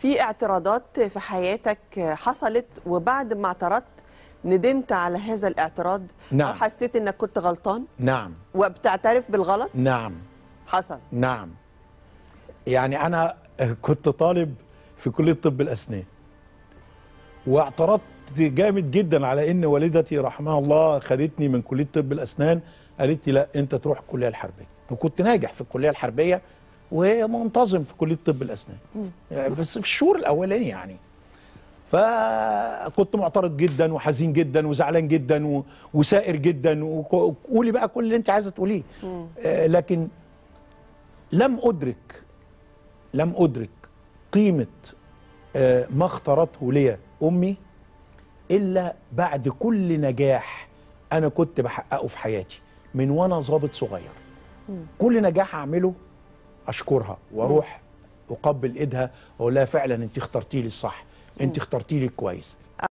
في اعتراضات في حياتك حصلت وبعد ما اعترضت ندمت على هذا الاعتراض نعم. او حسيت انك كنت غلطان نعم وبتعترف بالغلط نعم حصل نعم يعني انا كنت طالب في كليه طب الاسنان واعترضت جامد جدا على ان والدتي رحمها الله خدتني من كليه طب الاسنان قالت لي لا انت تروح الكليه الحربيه وكنت ناجح في الكليه الحربيه ومنتظم في كليه طب الاسنان يعني بس في الشهور الاولانيه يعني فكنت معترض جدا وحزين جدا وزعلان جدا و- وسائر جدا وقولي بقى كل اللي انت عايزه تقوليه آه، لكن لم ادرك لم ادرك قيمه آه، ما اختارته لي امي الا بعد كل نجاح انا كنت بحققه في حياتي من وانا ظابط صغير كل نجاح اعمله اشكرها واروح اقبل ايدها واقول لها فعلا انت اخترتي لي الصح انت اخترتي لي كويس